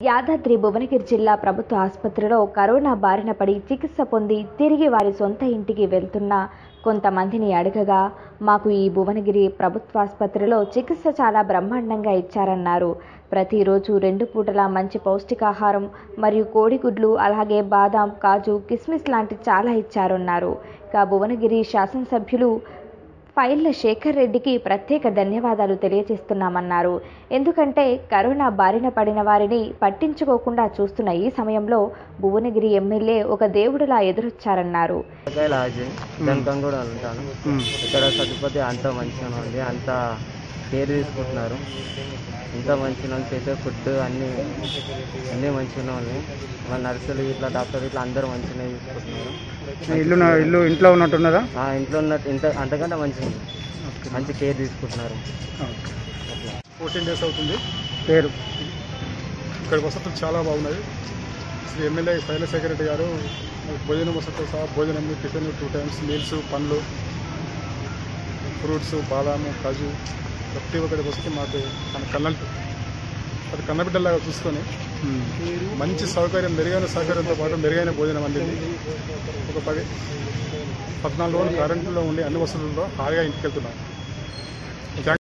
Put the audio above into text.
యాదాద్రి భువనగిరి జిల్లా ప్రభుత్వ ఆసుపత్రిలో కరోనా బారిన పడి చికిత్స పొంది తిరిగి వారి సొంత ఇంటికి వెళ్తున్న కొంతమందిని అడగగా మాకు ఈ భువనగిరి ప్రభుత్వ ఆసుపత్రిలో చికిత్స చాలా బ్రహ్మాండంగా ఇచ్చారన్నారు ప్రతిరోజు రెండు పూటల మంచి పౌష్టికాహారం మరియు కోడిగుడ్లు అలాగే బాదాం కాజు కిస్మిస్ లాంటి చాలా ఇచ్చారన్నారు ఇక భువనగిరి శాసనసభ్యులు ఫైళ్ల శేఖర్ రెడ్డికి ప్రత్యేక ధన్యవాదాలు తెలియజేస్తున్నామన్నారు ఎందుకంటే కరోనా బారిన పడిన వారిని పట్టించుకోకుండా చూస్తున్న ఈ సమయంలో భువనగిరి ఎమ్మెల్యే ఒక దేవుడిలా ఎదురొచ్చారన్నారు కూరగాయల ఆజీ దనకం కూడా ఉంటాను ఇక్కడ సదుపతి అంత మంచిగా ఉంది అంత కేర్ తీసుకుంటున్నారు ఇంత మంచిగా ఉంది చేసే ఫుడ్ అన్నీ అన్నీ మంచిగా ఉన్నాయి మన నర్సులు ఇట్లా డాక్టర్ ఇట్లా అందరూ మంచిగా తీసుకుంటున్నారు ఇల్లు నా- ఇల్లు ఇంట్లో ఉన్నట్టున్నదా ఆ ఇంట్లో ఉన్న ఇంత అంతకంటే మంచిగా ఉంది మంచి కేర్ తీసుకుంటున్నారు ఫోర్టీన్ డేస్ అవుతుంది పేరు ఇక్కడ వసతులు చాలా బాగున్నాయి శ్రీ ఎమ్మెల్యే శైలశేఖర్ రెడ్డి గారు భోజనం వసతులు సహా భోజనం టిఫిన్ టూ టైమ్స్ మీల్స్ పండ్లు ఫ్రూట్స్ బాదాము కాజు ప్రతి ఒక్కటి వసతి మాకు మన కన్నట్టు అది కన్నబిడ్డలాగా చూసుకొని మంచి సౌకర్యం మెరుగైన సౌకర్యంతో పాటు మెరుగైన భోజనం అందింది ఒక పది పద్నాలుగు రోజులు కరెంటులో ఉండి అన్ని వసతులతో హాయిగా ఇంటికి వెళ్తున్నాం